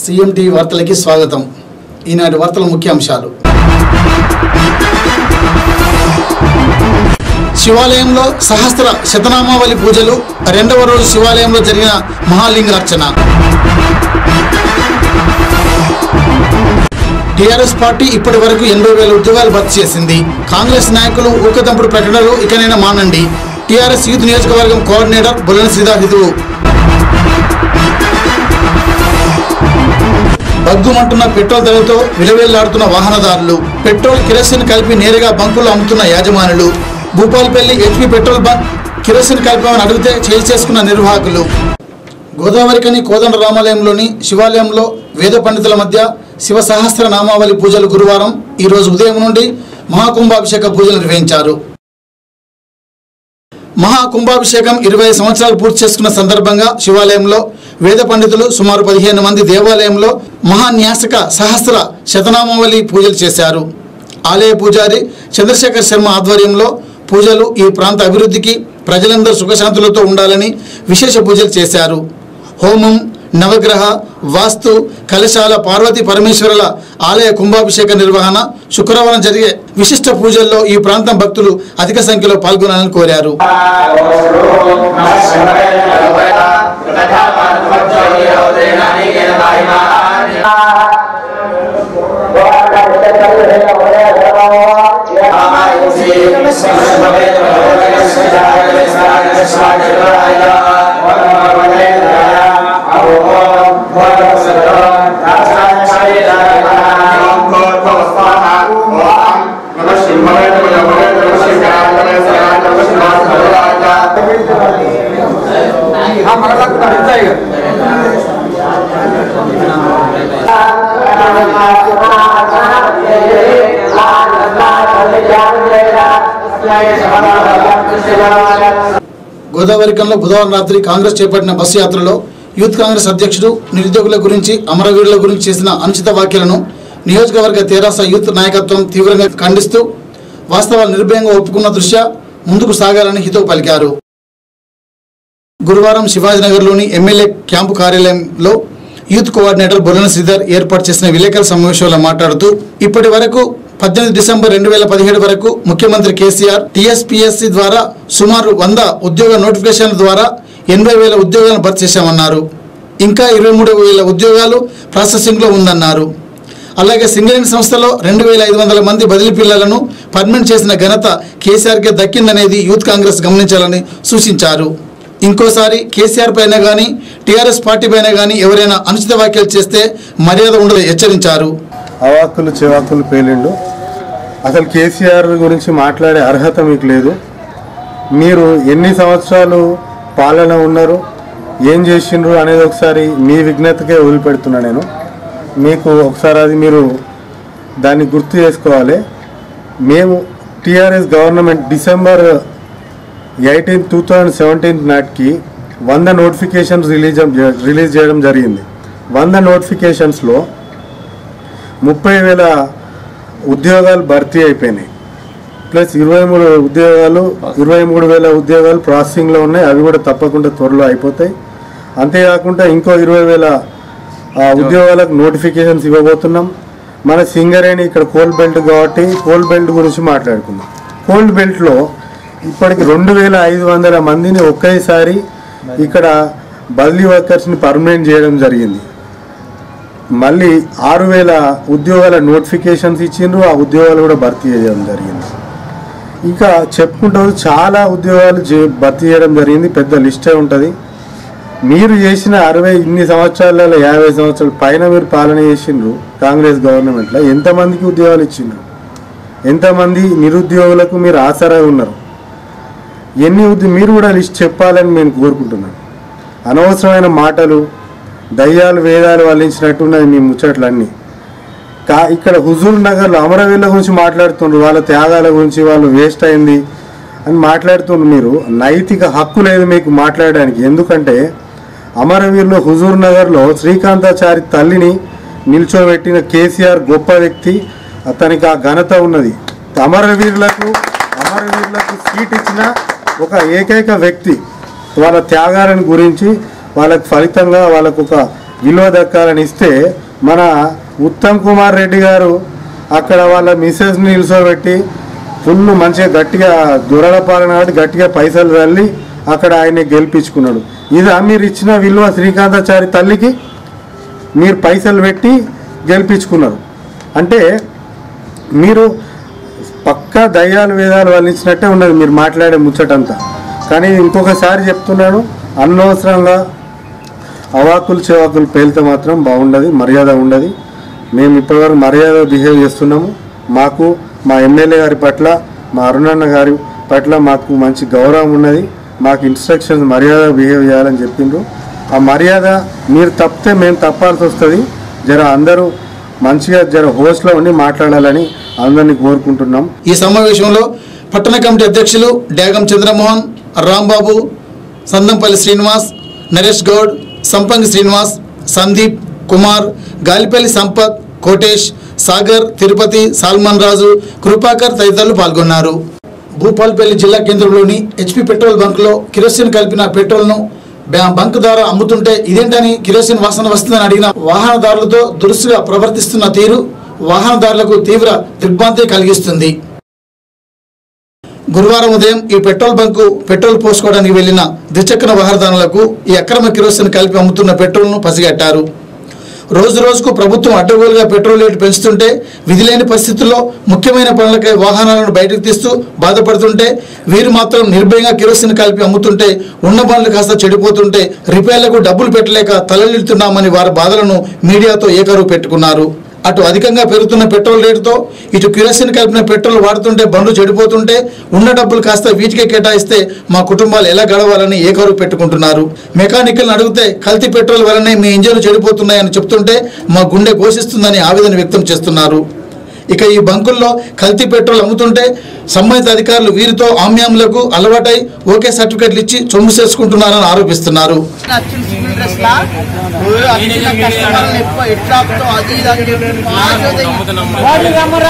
CM TV వార్తలకి స్వాగతం ఈనాటి వార్తల ముఖ్యాంశాలు శివాలయంలో సహస్ర శతనామావళి పూజలు రెండవ రోజు శివాలయంలో జరిగిన మహాలింగార్చన టీఆర్ఎస్ పార్టీ ఇప్పటి వరకు ఎనభై వేల ఉద్యోగాలు భర్తీ చేసింది కాంగ్రెస్ నాయకులు ఊకదంపుడు ప్రకటనలు ఇకనైనా మానండి టీఆర్ఎస్ యూత్ నియోజకవర్గం కోఆర్డినేటర్ బుల్లన శ్రీధర్ హితువు బగ్గుమంటున్న పెట్రోల్ ధరలతో విలవేళ్లాడుతున్న వాహనదారులు పెట్రోల్ కిరసిన్ కలిపి నేరుగా బంకులు అమ్ముతున్న యాజమానులు Bhupalapalli HP petrol bunk kerosene కలిపామని అడిగితే చేయి చేసుకున్న నిర్వాహకులు గోదావరికని కోదండ రామాలయంలోని శివాలయంలో వేద పండితుల మధ్య శివ సహస్ర నామావళి పూజలు గురువారం ఈ రోజు ఉదయం నుండి మహాకుంభాభిషేక పూజలు నిర్వహించారు మహాకుంభాభిషేకం ఇరవై సంవత్సరాలు పూర్తి చేసుకున్న సందర్భంగా శివాలయంలో వేద పండితులు సుమారు పదిహేను మంది దేవాలయంలో మహాన్యాసక సహస్ర శతనామావళి పూజలు చేశారు ఆలయ పూజారి చంద్రశేఖర్ శర్మ ఆధ్వర్యంలో పూజలు ఈ ప్రాంత అభివృద్ధికి ప్రజలందరూ సుఖశాంతులతో ఉండాలని విశేష పూజలు చేశారు హోమం నవగ్రహ వాస్తు కలశాల పార్వతీ పరమేశ్వరుల ఆలయ కుంభాభిషేక నిర్వహణ శుక్రవారం జరిగే విశిష్ట పూజల్లో ఈ ప్రాంతం భక్తులు అధిక సంఖ్యలో పాల్గొనాలని కోరారు గోదావరికంలో బుధవారం రాత్రి కాంగ్రెస్ చేపట్టిన బస్సు యాత్రలో యూత్ కాంగ్రెస్ అధ్యక్షుడు నిరుద్యోగుల గురించి అమరవీరుల గురించి చేసిన అనుచిత వ్యాఖ్యలను నియోజకవర్గ తెరాస యూత్ నాయకత్వం తీవ్రంగా ఖండిస్తూ వాస్తవాలు నిర్భయంగా ఒప్పుకున్న దృష్ట్యా ముందుకు సాగాలని హితవు పలికారు గురువారం శివాజీనగర్లోని ఎమ్మెల్యే క్యాంపు కార్యాలయంలో యూత్ కోఆర్డినేటర్ బొలన శ్రీధర్ ఏర్పాటు చేసిన విలేకరుల సమావేశంలో మాట్లాడుతూ ఇప్పటి వరకు పద్దెనిమిది డిసెంబర్ రెండు వేల పదిహేడు వరకు ముఖ్యమంత్రి కేసీఆర్ టీఎస్పీఎస్సీ ద్వారా సుమారు వంద ఉద్యోగ నోటిఫికేషన్ల ద్వారా ఎనభై వేల ఉద్యోగాలను భర్తీ చేశామన్నారు ఇంకా ఇరవై మూడు వేల ఉద్యోగాలు ప్రాసెసింగ్లో ఉందన్నారు అలాగే సింగరేణి సంస్థలో రెండు వేల ఐదు వందల మంది బదిలీ పిల్లలను పర్మనెంట్ చేసిన ఘనత కేసీఆర్కే దక్కిందనేది యూత్ కాంగ్రెస్ గమనించాలని సూచించారు ఇంకోసారి కేసీఆర్ పైన కానీ టీఆర్ఎస్ పార్టీ పైన కానీ ఎవరైనా అనుచిత వ్యాఖ్యలు చేస్తే మర్యాద ఉండదు హెచ్చరించారు అవాక్కులు చివాకులు పేలిండు అసలు కేసీఆర్ గురించి మాట్లాడే అర్హత మీకు లేదు మీరు ఎన్ని సంవత్సరాలు పాలన ఉన్నారు ఏం చేసిండ్రు అనేది ఒకసారి మీ విజ్ఞతకే వదిలిపెడుతున్నా నేను మీకు ఒకసారి అది మీరు దాన్ని గుర్తు చేసుకోవాలి మేము TRS government December eighteen two thousand seventeen నాటికి వంద నోటిఫికేషన్స్ రిలీజ్ రిలీజ్ చేయడం జరిగింది వంద నోటిఫికేషన్స్లో ముప్పై వేల ఉద్యోగాలు భర్తీ అయిపోయినాయి ప్లస్ ఇరవై మూడు ఉద్యోగాలు ఇరవై మూడు వేల ఉద్యోగాలు ప్రాసెసింగ్లో ఉన్నాయి అవి కూడా తప్పకుండా త్వరలో అయిపోతాయి అంతేకాకుండా ఇంకో ఇరవై వేల ఆ, ఉద్యోగాలకు నోటిఫికేషన్స్ ఇవ్వబోతున్నాం మన సింగరేణి ఇక్కడ కోల్ బెల్ట్ కాబట్టి కోల్ బెల్ట్ గురించి మాట్లాడుకుందాం కోల్ బెల్ట్లో ఇప్పటికి రెండు వేల ఐదు వందల మందిని ఒకేసారి ఇక్కడ బదిలీ వర్కర్స్ని పర్మనెంట్ చేయడం జరిగింది మళ్ళీ ఆరు వేల ఉద్యోగాల నోటిఫికేషన్స్ ఇచ్చిండ్రు ఆ ఉద్యోగాలు కూడా భర్తీ చేయడం జరిగింది ఇంకా చెప్పుకుంటూ చాలా ఉద్యోగాలు చే- భర్తీ చేయడం జరిగింది పెద్ద లిస్టే ఉంటుంది మీరు చేసిన అరవై ఇన్ని సంవత్సరాలలో యాభై సంవత్సరాల పైన మీరు పాలన చేసిండ్రు కాంగ్రెస్ గవర్నమెంట్లో ఎంతమందికి ఉద్యోగాలు ఇచ్చిండ్రు ఎంతమంది నిరుద్యోగులకు మీరు ఆసరా ఉన్నారు ఎన్ని ఉద్య మీరు కూడా లిస్ట్ చెప్పాలని నేను కోరుకుంటున్నాను అనవసరమైన మాటలు దయ్యాలు వేదాలు వల్లించినట్టున్నది మీ ముచ్చట్లన్నీ కా ఇక్కడ హుజూర్ నగర్లో అమరవీరుల గురించి మాట్లాడుతుండ్రు వాళ్ళ త్యాగాల గురించి వాళ్ళు వేస్ట్ అయింది అని మాట్లాడుతుండ్రు మీరు నైతిక హక్కు లేదు మీకు మాట్లాడడానికి ఎందుకంటే అమరవీరులు హుజూర్ నగర్లో శ్రీకాంతాచారి తల్లిని నిల్చోబెట్టిన కేసీఆర్ గొప్ప వ్యక్తి అతనికి ఆ ఘనత ఉన్నది అమరవీరులకు అమరవీరులకు సీట్ ఇచ్చిన ఒక ఏకైక వ్యక్తి వాళ్ళ త్యాగాలను గురించి వాళ్ళకి ఫలితంగా వాళ్ళకు ఒక విలువ దక్కాలని ఇస్తే మన ఉత్తమ్ కుమార్ రెడ్డి గారు అక్కడ వాళ్ళ మిస్సెస్ని నిల్చోబెట్టి ఫుల్ మంచిగా గట్టిగా దొరల పాలన కాబట్టి గట్టిగా పైసలు తల్లి అక్కడ ఆయన్ని గెలిపించుకున్నాడు ఇదా మీరు ఇచ్చిన విలువ శ్రీకాంతాచారి తల్లికి మీరు పైసలు పెట్టి గెలిపించుకున్నారు అంటే మీరు పక్కా దయ్యాలు వేదాలు వల్లించినట్టే ఉన్నది మీరు మాట్లాడే ముచ్చటంతా కానీ ఇంకొకసారి చెప్తున్నాను అనవసరంగా అవాకులు చెవాకులు పేలితే మాత్రం బాగుండదు మర్యాద ఉండదు మేము ఇప్పటివరకు మర్యాద బిహేవ్ చేస్తున్నాము మాకు మా ఎమ్మెల్యే గారి పట్ల మా అరుణన్న గారి పట్ల మాకు మంచి గౌరవం ఉన్నది మాకు ఇన్స్ట్రక్షన్స్ మర్యాద బిహేవ్ చేయాలని చెప్పిండ్రు ఆ మర్యాద మీరు తప్పితే మేము తప్పాల్సి వస్తుంది జర అందరూ మంచిగా జర హోస్ట్లో ఉండి మాట్లాడాలని అందరినీ కోరుకుంటున్నాం ఈ సమావేశంలో పట్టణ కమిటీ అధ్యక్షులు డ్యాగం చంద్రమోహన్ రాంబాబు సందంపల్లి శ్రీనివాస్ నరేష్ గౌడ్ సంపంగి శ్రీనివాస్ సందీప్ కుమార్ గాలిపల్లి సంపత్ కోటేష్ సాగర్ తిరుపతి సాల్మన్ రాజు కృపాకర్ తదితరులు పాల్గొన్నారు భూపాల్పల్లి జిల్లా కేంద్రంలోని హెచ్పి పెట్రోల్ బంకులో కిరోసిన్ కలిపిన పెట్రోల్ను బ్యా- బంక్ ద్వారా అమ్ముతుంటే ఇదేంటని కిరోసిన్ వాసన వస్తుందని అడిగిన వాహనదారులతో దురుసుగా ప్రవర్తిస్తున్న తీరు వాహనదారులకు తీవ్ర దిగ్భ్రాంతి కలిగిస్తుంది గురువారం ఉదయం ఈ పెట్రోల్ బంకు పెట్రోల్ పోసుకోవడానికి వెళ్లిన ద్విచక్ర వాహనదారులకు ఈ అక్రమ కిరోసిన్ కలిపి అమ్ముతున్న పెట్రోల్ను పసిగట్టారు రోజు రోజుకు ప్రభుత్వం అడ్డగోలుగా పెట్రోల్ రేటు పెంచుతుంటే విధిలేని పరిస్థితుల్లో ముఖ్యమైన పనులకై వాహనాలను బయటకు తీస్తూ బాధపడుతుంటే వీరు మాత్రం నిర్భయంగా కిరోసిన్ కలిపి అమ్ముతుంటే ఉన్న బండ్లు కాస్త చెడిపోతుంటే రిపేర్లకు డబ్బులు పెట్టలేక తలలిడుతున్నామని వారి బాధలను మీడియాతో ఏకరువు పెట్టుకున్నారు అటు అధికంగా పెరుగుతున్న పెట్రోల్ రేటుతో ఇటు కిరోసిన్ కలిపిన పెట్రోల్ వాడుతుంటే బండ్లు చెడిపోతుంటే ఉన్న డబ్బులు కాస్త వీటికే కేటాయిస్తే మా కుటుంబాలు ఎలా గడవాలని ఏకరువు పెట్టుకుంటున్నారు మెకానికల్ని అడిగితే కల్తీ పెట్రోల్ వల్లనే మీ ఇంజన్లు చెడిపోతున్నాయని చెప్తుంటే మా గుండె ఘోషిస్తుందని ఆవేదన వ్యక్తం చేస్తున్నారు ఇక ఈ బంకుల్లో కల్తీ పెట్రోల్ అమ్ముతుంటే సంబంధిత అధికారులు వీరితో ఆమ్యాములకు అలవాటై ఓకే సర్టిఫికెట్లు ఇచ్చి చొమ్ము చేసుకుంటున్నారని ఆరోపిస్తున్నారు నచ్చిన సివిల్ డ్రెస్ లా నువ్వు వచ్చిన కస్టమర్లు ఎక్కువ ఎట్లా ఆపుతావు అది ఇది అని చెప్పి మాట్లాడే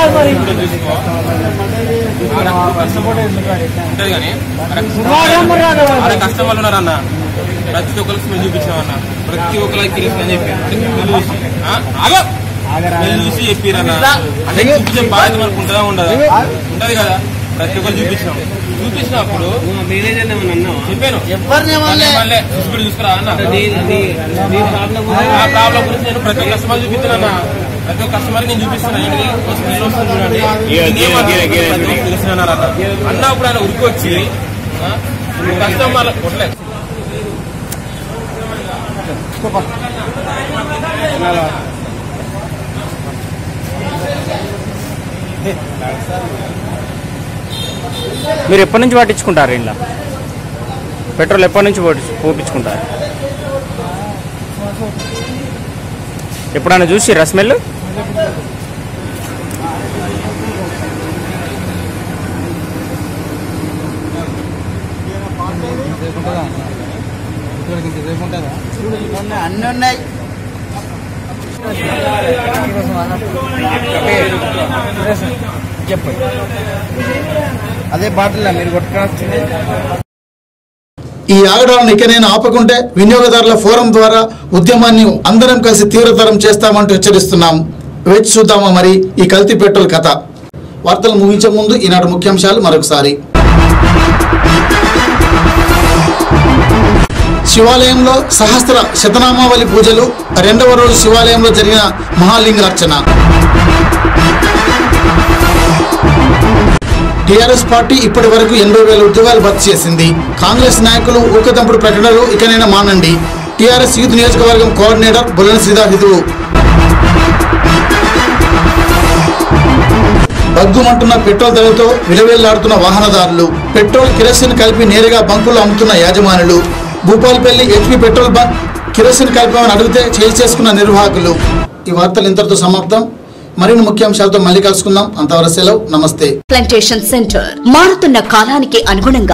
ఉంటుంది కానీ ఆడ కస్టమర్లు ఉన్నారన్న ప్రతి ఒక్కరికి స్మెల్ చూపించామన్న ప్రతి ఒక్కరికి తెలిసి అని చెప్పి అంటే స్మెల్ చూసి ఆ, ఆగో స్మెల్ చూసి చెప్పిరన్న అంటే చూపించే బాధ్యత మనకు ఉంటుందా ఉండదా ఉంటది కదా ప్రతి ఒక్కరు చూపించినాం చూపించినప్పుడు చెప్పాను ఎవరిని వాళ్ళే మళ్ళీ చూసుకుని చూసుకురా అన్న ఆ ప్రాబ్లం గురించి నేను ప్రతి ఒక్క కస్టమర్ చూపిస్తున్నా ప్రతి ఒక్క కస్టమర్ నేను చూపిస్తున్నా ఏంటిది ఒక స్మెల్ వస్తుంది చూడండి ఇదేమన్నా ప్రతి ఒక్కరికి తెలుసునన్నారు అన్న అన్నప్పుడు ఆయన ఉరికొచ్చి ఆ, కస్టమర్ కొట్టలే మీరు ఎప్పటి నుంచి పట్టించుకుంటారు ఇంట్లో పెట్రోల్ ఎప్పటి నుంచి పోటి- పోపించుకుంటారు ఎప్పుడైనా చూసి స్మెల్ అన్ని ఉన్నాయి అదే బాటిల్ మీరు కొట్టుకొని ఈ ఆగడాలను ఇకనైనా ఆపకుంటే వినియోగదారుల ఫోరం ద్వారా ఉద్యమాన్ని అందరం కలిసి తీవ్రతరం చేస్తామంటూ హెచ్చరిస్తున్నాం వేచి చూద్దామా మరి ఈ కల్తీ పెట్రోల్ కథ వార్తలు ముగించే ముందు ఈనాటి ముఖ్యాంశాలు మరొకసారి శివాలయంలో సహస్ర శతనామావళి పూజలు రెండవ రోజు శివాలయంలో జరిగిన మహాలింగార్చన టీఆర్ఎస్ పార్టీ ఇప్పటి వరకు ఎనభై వేల ఉద్యోగాలు భర్తీ చేసింది కాంగ్రెస్ నాయకులు ఊకదంపుడు ప్రకటనలు ఇకనైనా మానండి టీఆర్ఎస్ యూత్ నియోజకవర్గం కోఆర్డినేటర్ బుల్లన శ్రీధర్ హితువు బగ్గుమంటున్న పెట్రోల్ ధరలతో విలవేళ్లాడుతున్న వాహనదారులు పెట్రోల్ కిరసిన్ కలిపి నేరుగా బంకులు అమ్ముతున్న యాజమానులు Bhupalapalli HP petrol bunk kerosene కలిపామని అడిగితే చేయి చేసుకున్న నిర్వాహకులు ఈ వార్తలు ఇంతటితో సమాప్తం మరిన్ని ముఖ్యాంశాలతో మళ్ళీ కలుసుకుందాం అంతవరకు సెలవు నమస్తే ప్లాంటేషన్ సెంటర్ మారుతున్న కాలానికి అనుగుణంగా